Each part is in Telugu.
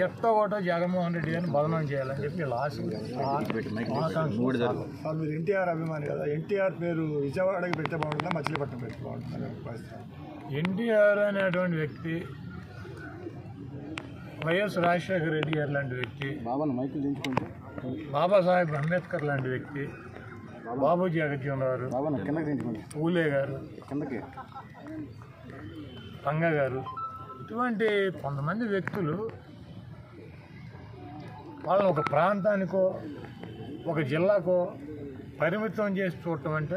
ఎట్టో ఒకటో జగన్మోహన్ రెడ్డి గారిని బదనం చేయాలని చెప్పి వీళ్ళ ఆశ ఆకాంక్ష సార్ మీరు ఎన్టీఆర్ అభిమాని కదా ఎన్టీఆర్ పేరు విజయవాడకి పెడితే బాగుంటుందా మచిలీపట్నం పెడితే బాగుంటుందా భావిస్తారు ఎన్టీఆర్ అనేటువంటి వ్యక్తి వైఎస్ రాజశేఖర రెడ్డి గారు లాంటి వ్యక్తి బాబాను మైకులు దించుకుంటే బాబాసాహెబ్ అంబేద్కర్ లాంటి వ్యక్తి బాబూజీ జగజ్జీవనరావు బాబాను కిందకి దించుకుంటే పూలే గారు కిందకి రంగ గారు ఇటువంటి కొంతమంది వ్యక్తులు వాళ్ళని ఒక ప్రాంతానికో ఒక జిల్లాకో పరిమితం చేసి చూడటం అంటే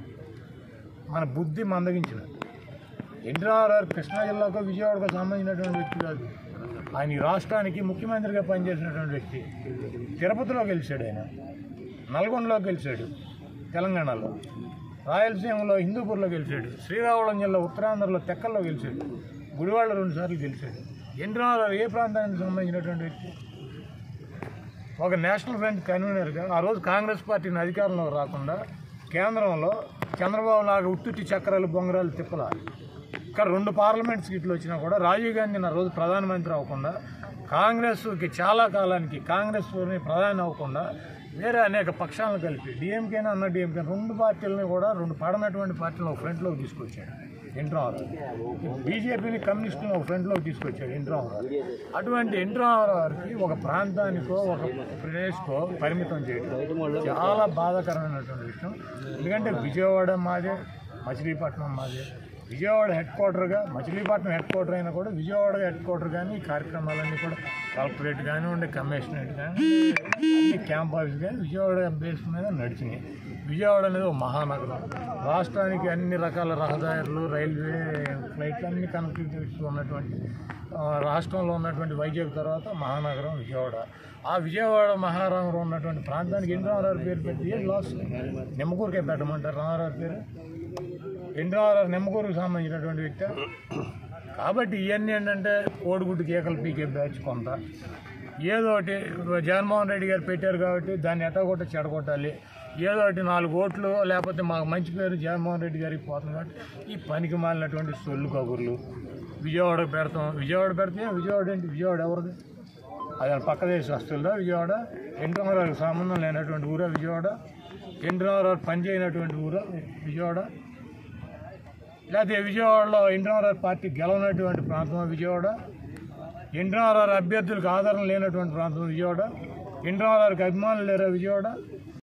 మన బుద్ధి మందగించిన ఎన్టీఆర్ఆర్ కృష్ణా జిల్లాకో విజయవాడకో సంబంధించినటువంటి వ్యక్తి కాదు ఆయన ఈ రాష్ట్రానికి ముఖ్యమంత్రిగా పనిచేసినటువంటి వ్యక్తి తిరుపతిలో గెలిచాడు ఆయన నల్గొండలో గెలిచాడు తెలంగాణలో రాయలసీమలో హిందూపూర్లో గెలిచాడు శ్రీకాకుళం జిల్లా ఉత్తరాంధ్రలో తెక్కల్లో గెలిచాడు గుడివాడ రెండుసార్లు గెలిచాడు ఎన్టీఆర్ఆర్ ఏ ప్రాంతానికి సంబంధించినటువంటి వ్యక్తి ఒక నేషనల్ ఫ్రంట్ కన్వీనర్గా ఆ రోజు కాంగ్రెస్ పార్టీని అధికారంలో రాకుండా కేంద్రంలో చంద్రబాబు లాగా ఉత్తుట్టి చక్రాలు బొంగరాలు తిప్పల ఇక్కడ రెండు పార్లమెంట్ సీట్లు వచ్చినా కూడా రాజీవ్ గాంధీ ఆ రోజు ప్రధానమంత్రి అవ్వకుండా కాంగ్రెస్కి చాలా కాలానికి కాంగ్రెస్ ప్రధాని అవ్వకుండా వేరే అనేక పక్షాలను కలిపి డిఎంకేనా అన్న డిఎంకే రెండు పార్టీలని కూడా రెండు పడనటువంటి పార్టీలను ఒక ఫ్రంట్లోకి తీసుకొచ్చాడు ఎన్టీఆర్ బీజేపీని కమ్యూనిస్టులను ఒక ఫ్రంట్లోకి తీసుకొచ్చాడు ఎన్టీఆర్ అటువంటి ఎన్టీఆర్కి ఒక ప్రాంతానికో ఒక ప్రదేశ్కో పరిమితం చేయడం చాలా బాధాకరమైనటువంటి విషయం ఎందుకంటే విజయవాడ మాదే మచిలీపట్నం మాదే విజయవాడ హెడ్ క్వార్టర్గా మచిలీపట్నం హెడ్ క్వార్టర్ అయినా కూడా విజయవాడ హెడ్ క్వార్టర్ కానీ ఈ కార్యక్రమాలన్నీ కూడా కలెక్టరేట్ కానివ్వండి కమిషనరేట్ కానీ అన్ని క్యాంప్ ఆఫీస్ కానీ విజయవాడ బేస్ మీద నడిచినాయి విజయవాడ అనేది ఒక మహానగరం రాష్ట్రానికి అన్ని రకాల రహదారులు రైల్వే ఫ్లైట్లు అన్ని కనెక్టివిటీ ఉన్నటువంటి ఆ, రాష్ట్రంలో ఉన్నటువంటి వైజాగ్ తర్వాత మహానగరం విజయవాడ ఆ విజయవాడ మహానగరం ఉన్నటువంటి ప్రాంతానికి ఎన్ని రామారావు పేరు పెట్టి ఏం లాస్ నిమ్మకూరుకే పెట్టమంటారు రామారావు పేరు ఎన్టీఆర్ నిమ్మకూరుకు సంబంధించినటువంటి వ్యక్తి కాబట్టి ఇవన్నీ ఏంటంటే కోడిగుడ్డు కేకలు పీకే బ్యాచ్ కొంత ఏదో ఒకటి జగన్మోహన్ రెడ్డి గారు పెట్టారు కాబట్టి దాన్ని ఎట్టగొట్ట చెడగొట్టాలి ఏదో ఒకటి నాలుగు ఓట్లు లేకపోతే మాకు మంచి పేరు జగన్మోహన్ రెడ్డి గారికి పోతుంది కాబట్టి ఈ పనికి మాలినటువంటి సొల్లు కబుర్లు విజయవాడకు పెడతాం విజయవాడ పెడితే విజయవాడ ఏంటి విజయవాడ ఎవరిది అది ఆయన పక్క దేశ వస్తుందా విజయవాడ ఎన్టీఆర్ సంబంధం లేనటువంటి ఊరా విజయవాడ ఎన్టీఆర్ పని చేయనటువంటి ఊరా విజయవాడ లేకపోతే విజయవాడలో ఎన్టీఆర్ పార్టీ గెలవనటువంటి ప్రాంతం విజయవాడ ఎన్టీఆర్ అభ్యర్థులకు ఆధారం లేనటువంటి ప్రాంతం విజయవాడ ఎన్టీఆర్కి అభిమానులు లేరా విజయవాడ